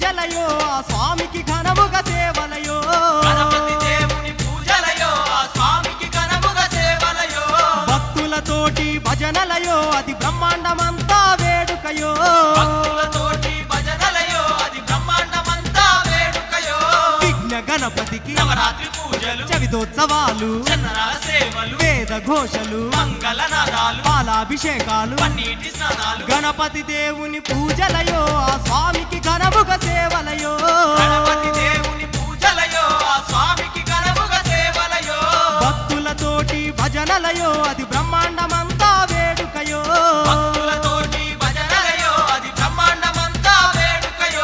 పూజలయో ఆ స్వామికి ఘనముగా సేవలయో గణపతి దేవుని పూజలయో ఆ స్వామికి ఘనముగా సేవలయో భక్తులతోటి భజనలయో అది బ్రహ్మాండమంతా వేడుకయో భక్తులతోటి భజనలయో అది బ్రహ్మాండమంతా వేడుకయో విఘ్న గణపతికి నవరాత్రి పూజలు చవితోత్సవాలు చందనాల సేవలు వేద ఘోషలు మంగళనాదాలు పాలాభిషేకాలు పన్నీటి స్నానాలు గణపతి దేవుని పూజలయో ఆ స్వామికి ఘనముగా సేవలయో గణపతి దేవుని పూజలయో ఆ స్వామికి ఘనముగా సేవలయో భక్తులతోటి భజనలయో అది బ్రహ్మాండమంతా వేడుకయో భక్తులతోటి భజనలయో అది బ్రహ్మాండమంతా వేడుకయో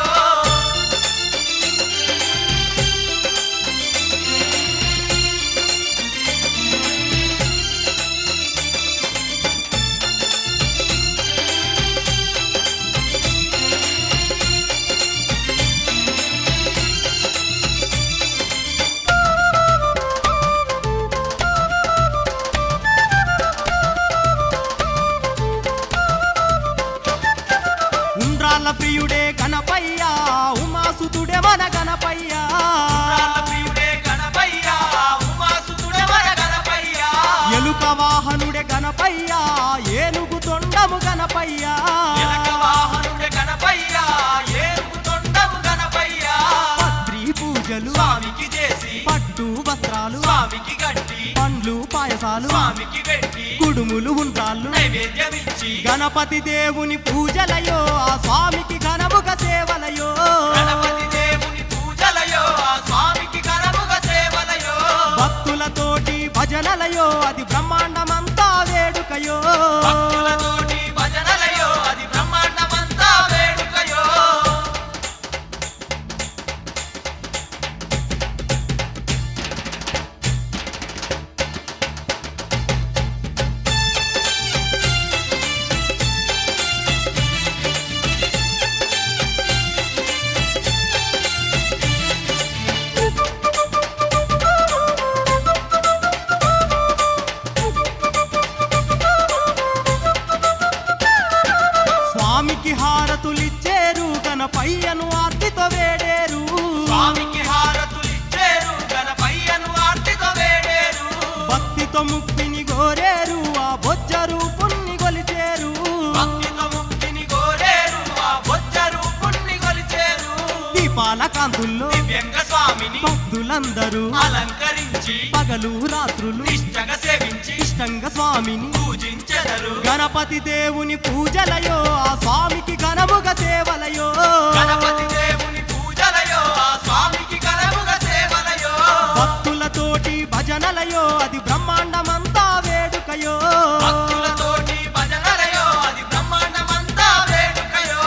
ఉండ్రాళ్ళ ప్రియుడే గణపయ్యా ఉమాసుతుడే మన గణపయ్యా రాళ్ళ ప్రియుడే గణపయ్య ఉమాసుతుడే మన గణపయ్య ఎలుక వాహనుడే గణపయ్యా ఏనుగు తొండము గణపయ్యా ఎలక వాహనుడే గణపయ్య ఏరుగు తొండము గణపయ్య పత్రి పూజలు స్వామికి చేసి పట్టు వస్త్రాలు స్వామికి గట్టి పండ్లు పాయసాలు స్వామికి పెట్టి కుడుములు ఉండ్రాళ్ళు నైవేద్యమిచ్చి గణపతి దేవుని పూజలయో ఆ స్వామికి ఘనముగా సేవలయో గణపతి దేవుని పూజలయో ఆ స్వామికి ఘనముగా సేవలయో భక్తులతోటి భజనలయో అది బ్రహ్మాండమంతా వేడుకయో భక్తులతోటి భజనలయో అది బ్రహ్మాండమంతా వేడుకయో స్వామికి హారతులిచ్చేరు గణపయ్యను ఆర్తితో వేడేరు స్వామికి హారతులిచ్చేరు గణపయ్యను ఆర్తితో వేడేరు భక్తితో ముక్తిని గోరేరు ఆ బొజ్జ రూపుణ్ణి గొలిచేరు భక్తితో ముక్తిని కోరేరు ఆ బొజ్జ రూపుణ్ణి కొలిచేరు దీపాల కాంతుల్లో దివ్యంగ స్వామిని భక్తులందరూ అలంకరించి పగలు రాత్రులు నిష్టగా సేవించి ఇష్టంగా స్వామిని పూజించెదరు గణపతి దేవుని పూజలయో ఆ స్వామికి ఘనముగా సేవలయో గణపతి దేవుని పూజలయో ఆ స్వామికి ఘనముగా సేవలయో భక్తులతోటి భజనలయో అది బ్రహ్మాండమంతా వేడుకయో భక్తులతోటి భజనలయో అది బ్రహ్మాండమంతా వేడుకయో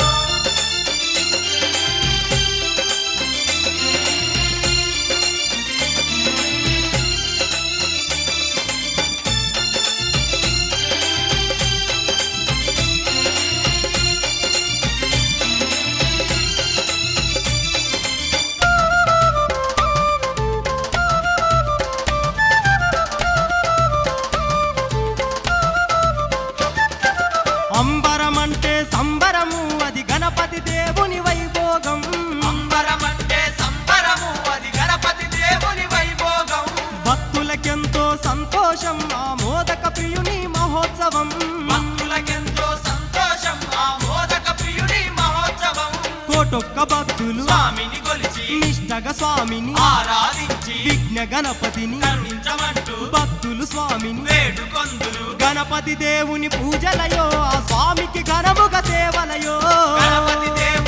అంబరమంటే సంబరము అది గణపతి దేవుని వైభోగం అంబరమంటే సంబరము అది గణపతి దేవుని వైభోగం భక్తులకెంతో సంతోషం ఆ మోదక ప్రియుని మహోత్సవం భక్తులకెంతో సంతోషం ఆ మోదక ప్రియుని మహోత్సవం కోటొక్క భక్తులు స్వామిని కొలిచి నిష్టగా స్వామిని ఆరాధించి విఘ్న గణపతిని కరుణించమంటూ భక్తులు స్వామిని వేడుకొందులు గణపతి దేవుని పూజలయో ఆ స్వామికి ఘనముగా సేవలయో గణపతి దేవుని